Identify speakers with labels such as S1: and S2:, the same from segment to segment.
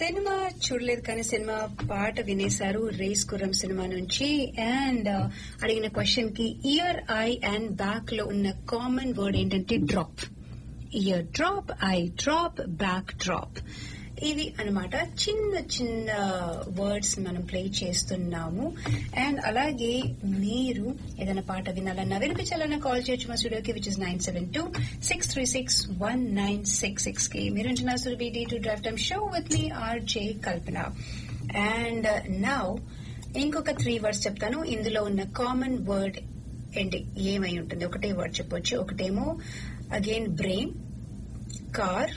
S1: Cinema చూడలేదు కానీ సినిమా పాట వినేశారు రేస్ గుర్రం సినిమా నుంచి అండ్ అడిగిన క్వశ్చన్ కి ఇయర్ ఐ అండ్ బ్యాక్ లో ఉన్న కామన్ వర్డ్ ఏంటంటే drop ear drop eye drop back drop ఇవి అన్నమాట చిన్న చిన్న వర్డ్స్ మనం ప్లే చేస్తున్నాము అండ్ అలాగే మీరు ఏదైనా పాట వినాలన్నా వినిపించాలన్నా కాల్ చేయొచ్చు మా స్టూడియోకి which is nine seven two six three six one nine six six కి మీరు ఉంటున్న Surabhi D to drive time show with మీ ఆర్జే కల్పన అండ్ నౌ ఇంకొక త్రీ వర్డ్స్ చెప్తాను ఇందులో ఉన్న కామన్ వర్డ్ ఏంటి ఏమై ఉంటుంది ఒకటే వర్డ్ చెప్పొచ్చు ఒకటేమో again brain car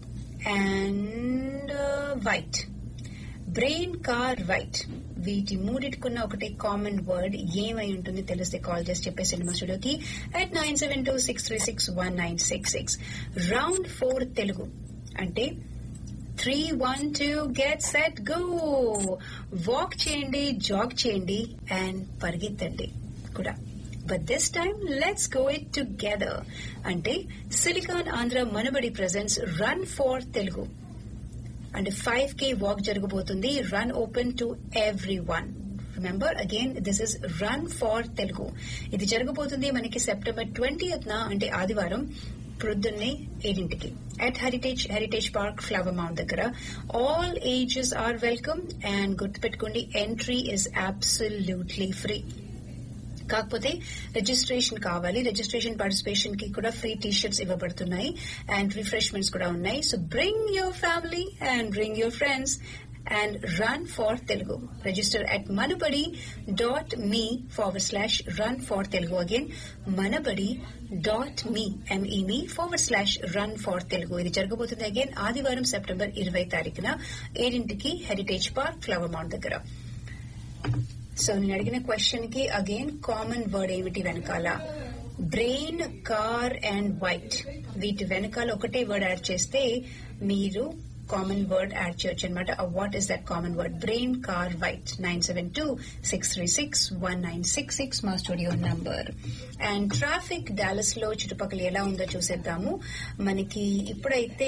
S1: and white brain car white వీటి మూడిటికున్న ఒకటే కామన్ వర్డ్ ఏమై ఉంటుంది తెలిస్తే కాల్ చేసి చెప్పేసి మా స్టూడియోకి at nine seven two six three six one nine six six round for Telugu అంటే three one two get set go walk చేయండి జాగ్ చేయండి అండ్ పరిగెత్తండి కూడా but this time let's go it together అంటే silicon Andhra Manabadi presents run for Telugu అంటే five K walk జరగబోతుంది run open to everyone remember again this is run for Telugu ఇది జరగబోతుంది మనకి సెప్టెంబర్ ట్వంటీ అంటే ఆదివారం ప్రొద్దున్నే ఏడింటికి at Heritage Heritage Park Flower Mound దగ్గర all ages are welcome and గుర్తుపెట్టుకోండి ఎంట్రీ ఇస్ అబ్సల్యూట్లీ ఫ్రీ కాకపోతే రిజిస్ట్రేషన్ కావాలి రిజిస్ట్రేషన్ పార్టిసిపేషన్ కి కూడా ఫ్రీ టీ షర్ట్స్ ఇవ్వబడుతున్నాయి అండ్ రిఫ్రెష్మెంట్స్ కూడా ఉన్నాయి so bring your family and bring your friends and run for Telugu register at Manabadi dot me forward slash run for Telugu again Manabadi dot me ME me forward slash run for Telugu ఇది జరగబోతుంది again ఆదివారం September ఇరవై తారీఖున ఏడింటికి Heritage Park Flower Mound దగ్గర so నేను అడిగిన question కి అగైన్ కామన్ వర్డ్ ఏమిటి వెనకాల బ్రెయిన్ కార్ అండ్ వైట్ వీటి వెనకాల ఒకటే వర్డ్ యాడ్ చేస్తే మీరు కామన్ వర్డ్ యాడ్ చేయొచ్చు అనమాట what is that common word brain car white nine seven two six three six one nine six six మా studio number and traffic Dallas లో చుట్టుపక్కల ఎలా ఉందో చూసేద్దాము మనకి ఇప్పుడైతే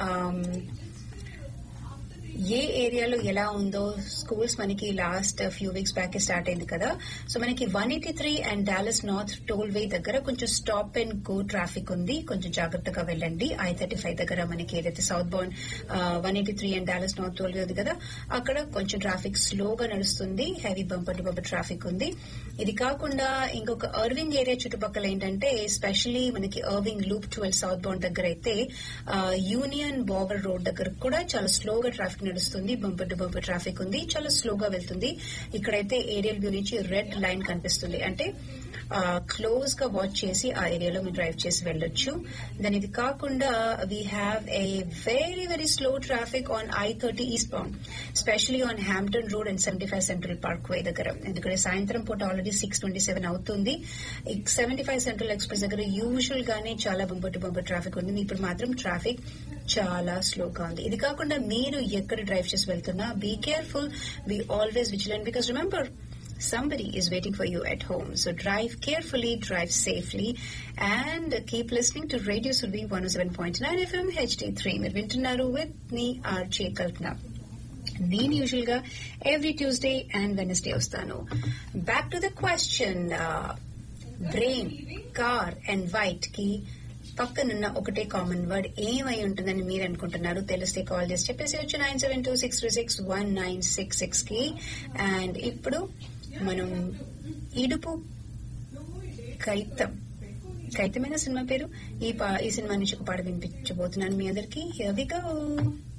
S1: ఏ ఏరియాలో ఎలా ఉందో స్కూల్స్ మనకి last few weeks back start అయింది కదా సో మనకి one eighty three and Dallas North tollway దగ్గర కొంచెం స్టాప్ అండ్ గో ట్రాఫిక్ ఉంది కొంచెం జాగ్రత్తగా వెళ్ళండి ఐ థర్టీ ఫైవ్ దగ్గర మనకి ఏదైతే southbound one eighty three and Dallas North tollway ఉంది కదా అక్కడ కొంచెం ట్రాఫిక్ స్లోగా నడుస్తుంది heavy bumper to bumper traffic ఉంది ఇది కాకుండా ఇంకొక అర్వింగ్ ఏరియా చుట్టుపక్కల ఏంటంటే ఎస్పెషలీ మనకి Irving Loop twelve southbound దగ్గర అయితే యూనియన్ బార్డర్ రోడ్ దగ్గర కూడా చాలా స్లోగా ట్రాఫిక్ నడుస్తుంది బంపర్ టు బంపర్ ట్రాఫిక్ ఉంది చాలా స్లోగా వెళ్తుంది ఇక్కడైతే ఏరియల్ వ్యూ నుంచి రెడ్ లైన్ కనిపిస్తుంది అంటే క్లోజ్ గా వాచ్ చేసి ఆ ఏరియాలో మీరు డ్రైవ్ చేసి వెళ్ళొచ్చు దాని ఇది కాకుండా we have a very very slow traffic on I thirty eastbound specially on Hampton Road and seventy five Central Park way దగ్గర ఎందుకంటే సాయంత్రం పూట ఆల్రెడీ సిక్స్ ట్వంటీ సెవెన్ అవుతుంది సెవెంటీ ఫైవ్ సెంట్రల్ ఎక్స్ప్రెస్ దగ్గర యూజువల్ గానే చాలా bumper to bumper traffic ఉంది ఇప్పుడు మాత్రం ట్రాఫిక్ చాలా స్లోగా ఉంది ఇది కాకుండా మీరు ఎక్కడ డ్రైవ్ చేసి వెళ్తున్నా be careful be always vigilant because remember somebody is waiting for you at home. So drive carefully, drive safely, and keep listening to Radio Survi 107.9 FM HD3. మీరు వింటున్నారు with me, RJ Kalpana. నేను usual గా every Tuesday and Wednesday వస్తాను back to the question brain car and white కి పక్కనున్న ఒకటే common word ఏమై ఉంటుందని మీరు అనుకుంటున్నారు తెలిస్తే కాల్ చేసి చెప్పేసి వచ్చి nine seven two six three six one nine six six కి అండ్ ఇప్పుడు మనం ఇడుపు కైతం కైతమైన సినిమా పేరు ఈ ఈ సినిమా నుంచి ఒక పాట వినిపించబోతున్నాను మీ అందరికి హియర్ వి గో